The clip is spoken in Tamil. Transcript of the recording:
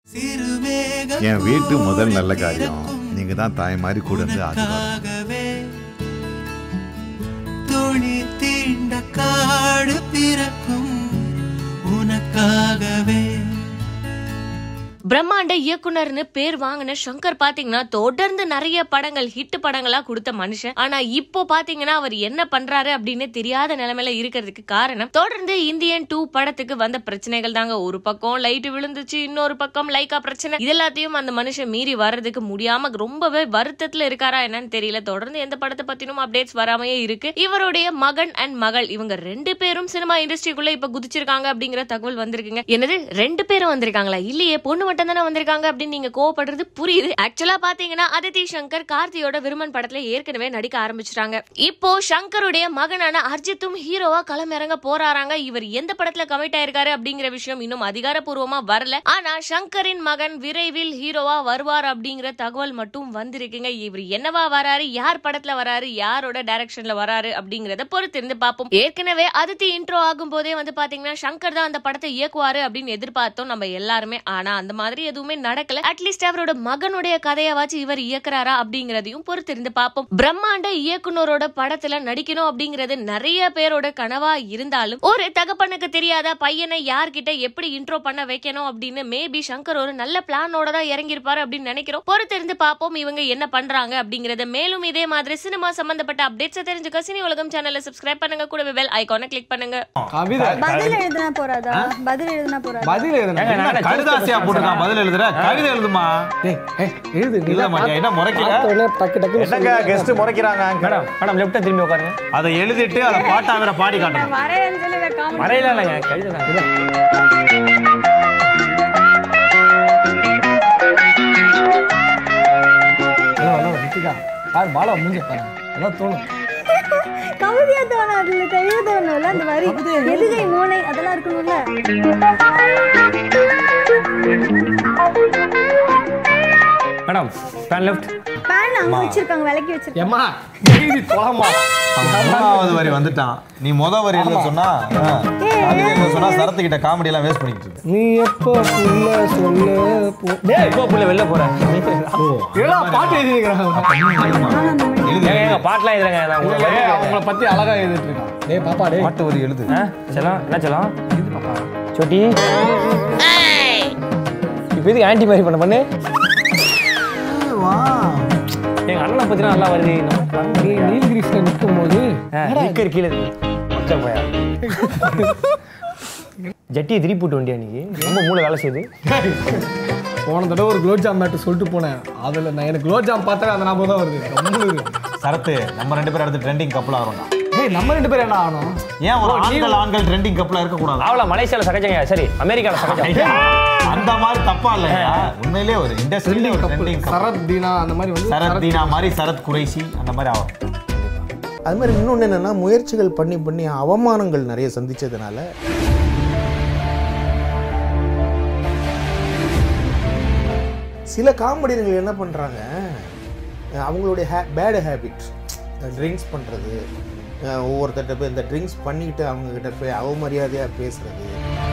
என் வீட்டு முதல் நல்ல காரியம் நீங்க தான் தாய் மாதிரி கூட இருந்து ஆசீர்வாதம் உனக்காகவே துணி தீண்ட காடு பிறக்கும் உனக்காகவே பிரம்மாண்ட இயக்குனர்னு பேர் வாங்கின சங்கர் பாத்தீங்கன்னா தொடர்ந்து நிறைய படங்கள் ஹிட் படங்களா கொடுத்த மனுஷன் ஆனா இப்போ பாத்தீங்கன்னா அவர் என்ன பண்றாரு அப்படின்னு தெரியாத நிலைமையில இருக்கிறதுக்கு காரணம் தொடர்ந்து இந்தியன் டூ படத்துக்கு வந்த பிரச்சனைகள் தாங்க ஒரு பக்கம் லைட் விழுந்துச்சு இன்னொரு பக்கம் லைக்கா பிரச்சனை இது எல்லாத்தையும் அந்த மனுஷன் மீறி வர்றதுக்கு முடியாம ரொம்பவே வருத்தத்துல இருக்காரா என்னன்னு தெரியல தொடர்ந்து எந்த படத்தை பத்தினும் அப்டேட்ஸ் வராமையே இருக்கு இவருடைய மகன் அண்ட் மகள் இவங்க ரெண்டு பேரும் சினிமா இண்டஸ்ட்ரிக்குள்ள இப்ப குதிச்சிருக்காங்க அப்படிங்கிற தகவல் வந்திருக்குங்க என்னது ரெண்டு பேரும் வந்திருக்காங்களா இல்லையே பொண்ணு மட்டும் தானே வந்திருக்காங்க அப்படின்னு நீங்க கோவப்படுறது புரியுது ஆக்சுவலா பாத்தீங்கன்னா அதித்தி சங்கர் கார்த்தியோட விருமன் படத்துல ஏற்கனவே நடிக்க ஆரம்பிச்சிட்டாங்க இப்போ சங்கருடைய மகனான அர்ஜித்தும் ஹீரோவா களமிறங்க போறாராங்க இவர் எந்த படத்துல கமிட் ஆயிருக்காரு அப்படிங்கிற விஷயம் இன்னும் அதிகாரப்பூர்வமா வரல ஆனா சங்கரின் மகன் விரைவில் ஹீரோவா வருவார் அப்படிங்கிற தகவல் மட்டும் வந்திருக்குங்க இவர் என்னவா வராரு யார் படத்துல வராரு யாரோட டைரக்ஷன்ல வராரு அப்படிங்கறத பொறுத்திருந்து பார்ப்போம் ஏற்கனவே அதித்தி இன்ட்ரோ ஆகும் போதே வந்து பாத்தீங்கன்னா சங்கர் தான் அந்த படத்தை இயக்குவாரு அப்படின்னு எதிர்பார்த்தோம் நம்ம எல்லாருமே ஆனா அந்த மாதிரி எதுவுமே நடக்கல அட்லீஸ்ட் அவரோட மகனுடைய கதையாவாச்சு இவர் இயக்குறாரா அப்படிங்கறதையும் பொறுத்திருந்து பார்ப்போம் பிரம்மாண்ட இயக்குனரோட படத்துல நடிக்கணும் அப்படிங்கிறது நிறைய பேரோட கனவா இருந்தாலும் ஒரு தகப்பனுக்கு தெரியாத பையனை யார்கிட்ட எப்படி இன்ட்ரோ பண்ண வைக்கணும் அப்படின்னு மேபி சங்கர் ஒரு நல்ல பிளானோட தான் இறங்கியிருப்பாரு அப்படின்னு நினைக்கிறோம் பொறுத்திருந்து பார்ப்போம் இவங்க என்ன பண்றாங்க அப்படிங்கறத மேலும் இதே மாதிரி சினிமா சம்பந்தப்பட்ட அப்டேட்ஸ் தெரிஞ்சுக்க சினி உலகம் சேனலை சப்ஸ்கிரைப் பண்ணுங்க கூட பெல் ஐகானை கிளிக் பண்ணுங்க கவிதை பதில் எழுதுனா போறாதா பதில் எழுதுனா போறாதா பதில் எழுதுனா என்ன கடுதாசியா போட்டுருக்கான் பதில் எழுதுற கவிதை எழுதுமா டேய் ஏய் எழுது நீ எழுத தான் மாட்டியா என்ன முறைக்கிற பார்த்தோன்னே டக்கு டக்குன்னு என்னங்க கெஸ்ட் முறைக்கிறாங்க மேடம் மேடம் லெஃப்ட் திரும்பி உட்காருங்க அதை எழுதிட்டு அதை பாட்டா வேற பாடி காட்டணும் வரேன்னு சொல்லி வைக்காம மறையில இல்லைங்க கழுதை தான் ஹலோ ஹலோ ரித்திகா பாரு பாலா மூஞ்சி பாரு எல்லாம் தோணும் கவிதையா தோணும் அதுல எழுதணும்ல அந்த வரி எதுகை மூளை அதெல்லாம் இருக்கணும்ல மேடம் பேன் லெஃப்ட் பேன் அங்க வச்சிருக்காங்க விலக்கி வச்சிருக்காங்க ஏம்மா எழுதி தொலைமா மூணாவது வரி வந்துட்டான் நீ முத வரி எழுத சொன்னா ஆ, கவிதை எழுத சொன்னா சரத்து கிட்ட காமெடி எல்லாம் வேஸ்ட் பண்ணிட்டு இருக்க. நீ எப்போ புள்ள சொல்ல போ டேய் இப்போ புள்ள வெளில போறேன் ஏடா பாட்டு எழுதி எழுது. ஏங்க ஏங்க பாட்டுலாம் எழுதுறேங்க நான் உங்களை வரி அவங்கள பத்தி அழகா எழுதிட்டு இருக்கான் டேய் பாப்பா டேய் பாட்டு வரி எழுது ஆ செல்லம் என்ன செல்லம் சொட்டி இப்போ எதுக்கு ஆன்டி மாதிரி பண்ண பண்ணு எங்க அண்ணனை பத்தினா நல்லா வருது நம்ம நீ நீலகிரிஸ்ல நிற்கும் போது நிக்கர் கீழே மச்சம் போயா ஜட்டியை திருப்பி போட்டு வண்டியா நீ ரொம்ப மூளை வேலை செய்யுது போன தடவை ஒரு குலோப் ஜாம் மேட்டு சொல்லிட்டு போனேன் அதுல நான் எனக்கு குலோப் ஜாம் பார்த்தாவே அந்த ஞாபகம் தான் வருது கம்முனு இரு. சரத்து நம்ம ரெண்டு பேரும் அடுத்து ட்ரெண்டிங் கப்பல் ஆகிறோம்டா டேய் நம்ம ரெண்டு பேரும் என்ன ஆகணும் ஏன் ஒரு ஆண்கள் ஆண்கள் ட்ரெண்டிங் கப்பலா இருக்க கூடாது அவளை மலேசியால சகஜங்க சரி அமெரிக்கால சகஜம் அந்த மாதிரி தப்பா இல்லையா உண்மையிலேயே ஒரு இண்டஸ்ட்ரியில ஒரு ட்ரெண்டிங் சரத் தீனா அந்த மாதிரி வந்து சரத் தீனா மாதிரி சரத் குறைசி அந்த மாதிரி ஆகும் அது மாதிரி இன்னொன்று என்னென்னா முயற்சிகள் பண்ணி பண்ணி அவமானங்கள் நிறைய சந்திச்சதுனால சில காமெடியன்கள் என்ன பண்ணுறாங்க அவங்களுடைய ஹே பேடு ஹேபிட் ட்ரிங்க்ஸ் பண்ணுறது ஒவ்வொருத்தர்கிட்ட போய் இந்த ட்ரிங்க்ஸ் பண்ணிக்கிட்டு அவங்கக்கிட்ட போய் அவமரியாதையாக பேசுறது